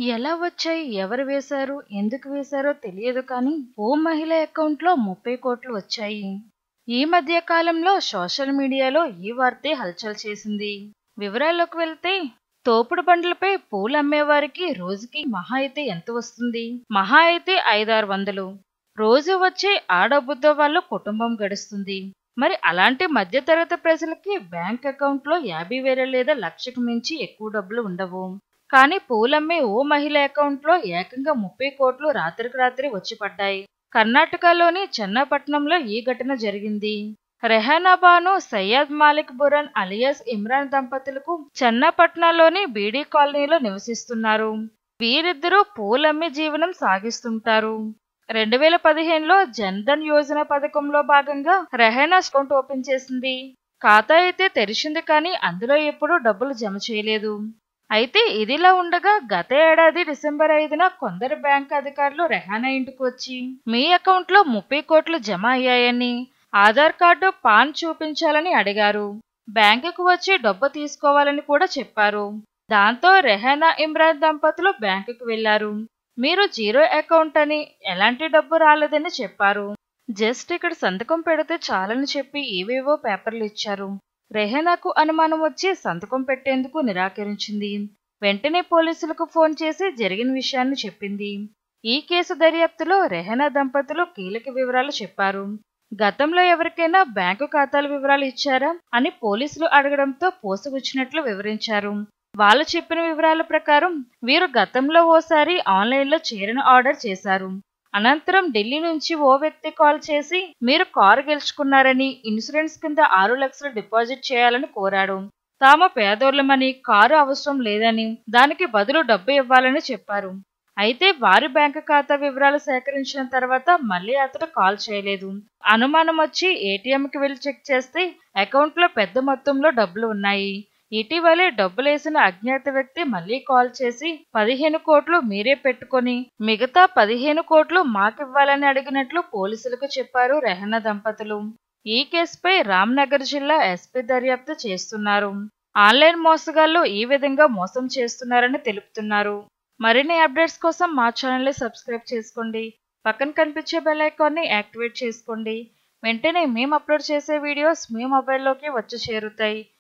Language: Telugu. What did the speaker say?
ఎలా వచ్చాయి ఎవరు వేశారు ఎందుకు వేశారో తెలియదు కానీ ఓ మహిళ అకౌంట్లో ముప్పై కోట్లు వచ్చాయి ఈ మధ్య కాలంలో సోషల్ మీడియాలో ఈ వార్తే హల్చల్ చేసింది వివరాల్లోకి వెళ్తే తోపుడు బండ్లపై పూలు అమ్మేవారికి రోజుకి మహా అయితే ఎంత వస్తుంది మహా అయితే ఐదారు వందలు రోజు వచ్చే ఆ డబ్బుతో వాళ్ళ కుటుంబం గడుస్తుంది మరి అలాంటి మధ్యతరగతి ప్రజలకి బ్యాంక్ అకౌంట్లో యాభై వేల లేదా లక్షకు మించి ఎక్కువ డబ్బులు ఉండవు కానీ పూలమ్మే ఓ మహిళ అకౌంట్లో ఏకంగా ముప్పై కోట్లు రాత్రికి రాత్రి వచ్చి పడ్డాయి కర్ణాటకలోని చెన్నపట్నంలో ఈ ఘటన జరిగింది రెహానా బాను సయ్యద్ మాలిక్ బురన్ అలియాస్ ఇమ్రాన్ దంపతులకు చెన్నపట్నంలోని బీడీ కాలనీలో నివసిస్తున్నారు వీరిద్దరూ పూలమ్మి జీవనం సాగిస్తుంటారు రెండు వేల పదిహేనులో జన్ధన్ యోజన పథకంలో భాగంగా రెహానా అకౌంట్ ఓపెన్ చేసింది ఖాతా అయితే తెరిచింది కానీ అందులో ఎప్పుడూ డబ్బులు జమ చేయలేదు అయితే ఇదిలా ఉండగా గత ఏడాది డిసెంబర్ ఐదున కొందరు బ్యాంక్ అధికారులు రెహానా ఇంటికి వచ్చి మీ అకౌంట్లో ముప్పై కోట్లు జమ అయ్యాయని ఆధార్ కార్డు పాన్ చూపించాలని అడిగారు బ్యాంకుకు వచ్చి డబ్బు తీసుకోవాలని కూడా చెప్పారు దాంతో రెహానా ఇమ్రాన్ దంపతులు బ్యాంకుకు వెళ్లారు మీరు జీరో అకౌంట్ అని ఎలాంటి డబ్బు రాలేదని చెప్పారు జస్ట్ ఇక్కడ సంతకం పెడితే చాలని చెప్పి ఏవేవో పేపర్లు ఇచ్చారు రెహనాకు అనుమానం వచ్చి సంతకం పెట్టేందుకు నిరాకరించింది వెంటనే పోలీసులకు ఫోన్ చేసి జరిగిన విషయాన్ని చెప్పింది ఈ కేసు దర్యాప్తులో రెహనా దంపతులు కీలక వివరాలు చెప్పారు గతంలో ఎవరికైనా బ్యాంకు ఖాతాల వివరాలు ఇచ్చారా అని పోలీసులు అడగడంతో పోసగుచ్చినట్లు వివరించారు వాళ్ళు చెప్పిన వివరాల ప్రకారం వీరు గతంలో ఓసారి ఆన్లైన్లో చీరను ఆర్డర్ చేశారు అనంతరం ఢిల్లీ నుంచి ఓ వ్యక్తి కాల్ చేసి మీరు కారు గెలుచుకున్నారని ఇన్సూరెన్స్ కింద ఆరు లక్షలు డిపాజిట్ చేయాలని కోరాడు తాము పేదోళ్లమని కారు అవసరం లేదని దానికి బదులు డబ్బు ఇవ్వాలని చెప్పారు అయితే వారి బ్యాంకు ఖాతా వివరాలు సేకరించిన తర్వాత మళ్ళీ అతడు కాల్ చేయలేదు అనుమానం వచ్చి ఏటీఎంకి వెళ్లి చెక్ చేస్తే అకౌంట్లో పెద్ద మొత్తంలో డబ్బులు ఉన్నాయి ఇటీవలే డబ్బులేసిన అజ్ఞాత వ్యక్తి మళ్లీ కాల్ చేసి పదిహేను కోట్లు మీరే పెట్టుకొని మిగతా పదిహేను కోట్లు మాకివ్వాలని అడిగినట్లు పోలీసులకు చెప్పారు రెహనా దంపతులు ఈ కేసుపై రామ్నగర్ జిల్లా ఎస్పీ దర్యాప్తు చేస్తున్నారు ఆన్లైన్ మోసగాళ్లు ఈ విధంగా మోసం చేస్తున్నారని తెలుపుతున్నారు మరిన్ని అప్డేట్స్ కోసం మా ఛానల్ని సబ్స్క్రైబ్ చేసుకోండి పక్కన కనిపించే బెల్ ఐకాన్ని యాక్టివేట్ చేసుకోండి వెంటనే మేము అప్లోడ్ చేసే వీడియోస్ మీ మొబైల్లోకి వచ్చి చేరుతాయి